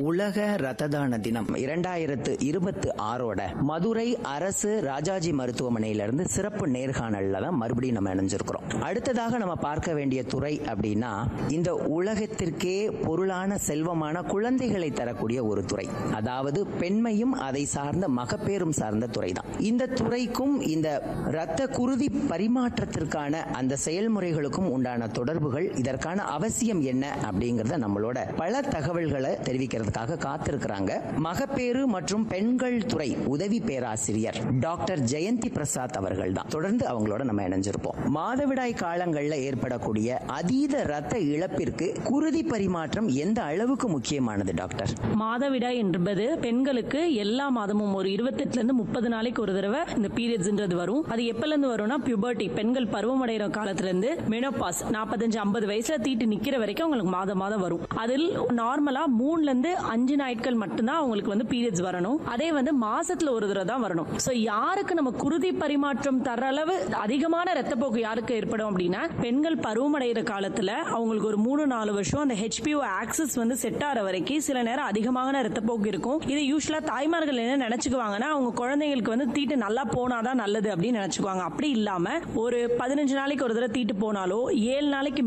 உலக ரத்த தான தினம் இரண்டாயிரத்து இருபத்தி ஆறோட மதுரை அரசு ராஜாஜி மருத்துவமனையிலிருந்து சிறப்பு நேர்காணல்ல தான் மறுபடியும் நம்ம இணைஞ்சிருக்கிறோம் அடுத்ததாக நம்ம பார்க்க வேண்டிய துறை அப்படின்னா இந்த உலகத்திற்கே பொருளான செல்வமான குழந்தைகளை தரக்கூடிய ஒரு துறை அதாவது பெண்மையும் அதை சார்ந்த மகப்பேரும் சார்ந்த துறை தான் இந்த துறைக்கும் இந்த இரத்த குருதி பரிமாற்றத்திற்கான அந்த செயல்முறைகளுக்கும் உண்டான தொடர்புகள் இதற்கான அவசியம் என்ன அப்படிங்கறத நம்மளோட பல தகவல்களை தெரிவிக்கிறதுக்காக காத்திருக்கிறாங்க மகப்பேறு மற்றும் பெண்கள் துறை உதவி பேராசிரியர் டாக்டர் ஜெயந்தி பிரசாத் அவர்கள் தான் தொடர்ந்து அவங்களோட நம்ம இணைஞ்சிருப்போம் மாதவிடாய் காலங்கள்ல ஏற்படக்கூடிய அதீத ரத்த இழப்பிற்கு குருதி பரிமாற்றம் எந்த அளவுக்கு முக்கியமானது டாக்டர் மாதவிடாய் என்பது பெண்களுக்கு எல்லா மாதமும் ஒரு இருபத்தெட்டுல இருந்து முப்பது நாளைக்கு ஒரு தடவை இந்த பீரியட்ஸ்ன்றது வரும் அது எப்பல இருந்து வரும்னா பியூபர்ட்டி பெண்கள் பருவமடைகிற காலத்துல இருந்து மெனோபாஸ் நாற்பத்தஞ்சு ஐம்பது வயசுல தீட்டு நிக்கிற வரைக்கும் அவங்களுக்கு மாதம் மாதம் வரும் அதில் நார்மலா மூணுல இருந்து அஞ்சு நாட்கள் மட்டும்தான் அவங்களுக்கு வந்து பீரியட்ஸ் வரணும் அதே வந்து மாசத்துல ஒரு தடவை தான் வரணும் சோ யாருக்கு நம்ம குருதி பரிமாற்றம் தர அளவு அதிகமான ரத்தப்போக்கு யாருக்கு ஏற்படும் அப்படின்னா பெண்கள் பருவமடைகிற காலத்துல அவங்களுக்கு ஒரு மூணு நாலு வருஷம் அந்த ஹெச்பிஓ ஆக்சஸ் வந்து செட் ஆகிற வரைக்கும் சில நேரம் அதிகமான ரத்தப்போக்கு இருக்கும் இது யூஸ்வலா தாய்மார்கள் என்ன நினைச்சுக்குவாங்கன்னா அவங்க குழந்தைங்களுக்கு வந்து தீட்டு நல்லா போனாதான் நல்லது அப்படின்னு நினைச்சுக்குவாங்க அப்படி இல்லாம ஒரு பதினஞ்சு நாளைக்கு ஒரு தடவை தீட்டு போனாலோ ஏழு நாளைக்கு